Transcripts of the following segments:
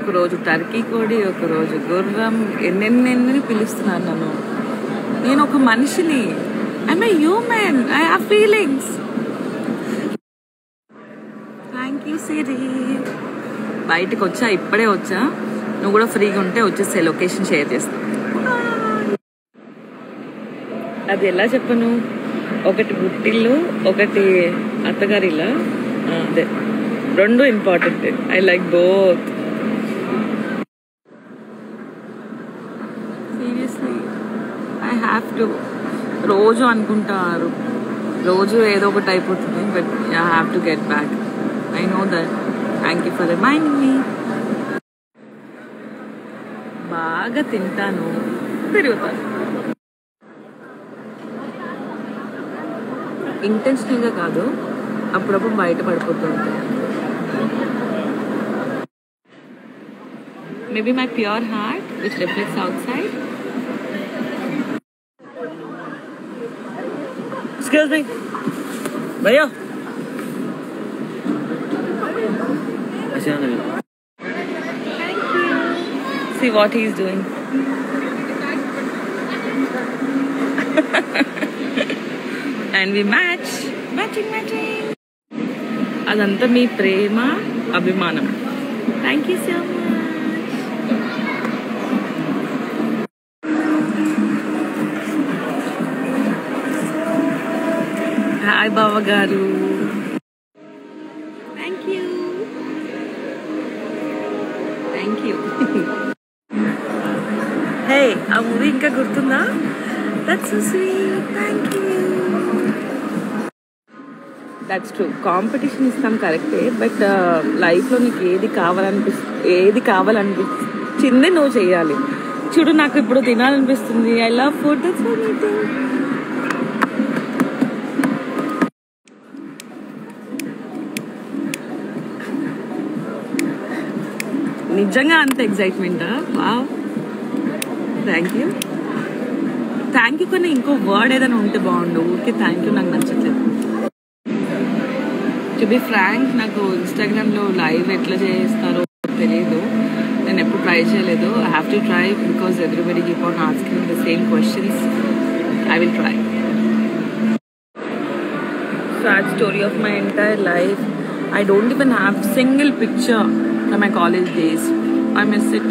ఒక రోజు టర్కీ కోడి ఒక రోజు గుర్రం ఎన్నెన్నెన్ని పిలుస్తున్నారు నన్ను నేను ఒక మనిషిని I'm a human I have feelings thank you Siri బయటకు వచ్చా ఇప్పుడే వచ్చా నువ్వు కూడా ఫ్రీగా ఉంటే వచ్చేసే లొకేషన్ షేర్ చేస్తా అది ఎలా చెప్పను ఒకటి పుట్టిల్లు ఒకటి అత్తగారిల్లా ఆ, అదే రెండు important I like both seriously I have to రోజు అనుకుంటారు రోజు ఏదో ఒకటి అయిపోతుంది but I have to get back I know that thank you for reminding me బాగా తింటాను తిరుగుతాను ఇంటెన్షనల్గా కాదు అప్పుడప్పుడు బయట పడిపోతూ ఉంటాయి maybe my pure heart which reflects outside Excuse me. भैया ऐसे आना नहीं See what he is doing. and we match. Matching, matching. అదంతా మీ ప్రేమ అభిమానం thank you so much hi బావ గారు thank you thank you hey ఆ మూవీ ఇంకా గుర్తుందా that's so sweet thank you that's true competition ఇస్తాం కరెక్టే బట్ లైఫ్లో నీకు ఏది కావాలనిపి ఏది కావాలనిపించింది నువ్వు చేయాలి చూడు నాకు ఇప్పుడు తినాలనిపిస్తుంది ఐ లవ్ ఫుడ్ దట్స్ నిజంగా అంత ఎక్సైట్మెంటా wow thank you thank you కన్నా ఇంకో వర్డ్ ఏదైనా ఉంటే బాగుండు ఊరికే థ్యాంక్ యూ నాకు నచ్చట్లేదు టు బి ఫ్రాంక్ నాకు ఇన్స్టాగ్రామ్లో లైవ్ ఎట్లా చేస్తారో తెలియదు నేను ఎప్పుడు ట్రై చేయలేదు I have to try because everybody keep on asking the same questions I will try sad story of my entire life. I don't even have single picture from my college days. I miss it.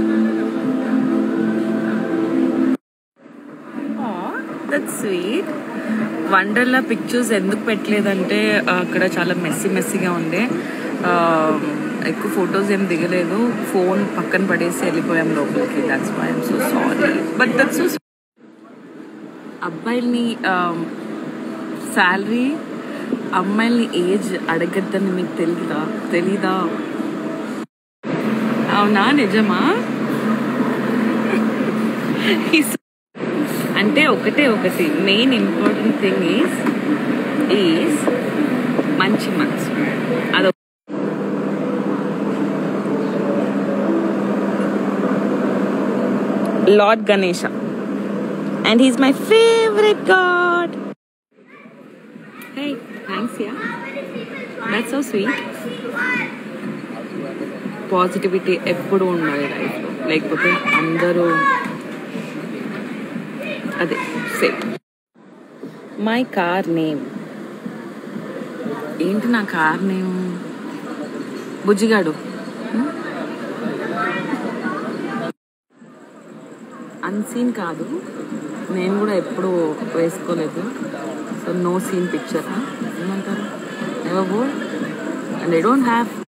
Aw, that's sweet. Wonderla pictures ఎందుకు పెట్టలేదంటే ఆ, అక్కడ చాలా messy మెస్సీగా ఉండే ఆ, ఎక్కువ photos ఏం దిగలేదు ఫోన్ పక్కన పడేసి వెళ్ళిపోయాం లోపలికి that's why I'm so sorry but that's so అబ్బాయిల్ని శాలరీ అమ్మాయిల్ని ఏజ్ అడగద్దని మీకు తెలీదా తెలీదా అవునా నిజమా He's- అంటే ఒకటే ఒకటి main important thing is is మంచి మనసు అదొక lord Ganesha and he's my favourite god hey thanks yeah that's so sweet positivity ఎప్పుడు ఉండాలి లైఫ్లో లేకపోతే అందరూ అదే సేమ్ మై కార్ నేమ్ ఏంటి నా కార్ నేమ్ బుజ్జిగాడు అన్సీన్ కాదు నేను కూడా ఎప్పుడు వేసుకోలేదు సో నో సీన్ పిక్చర్ ఏమంటారు ever bore and I don't have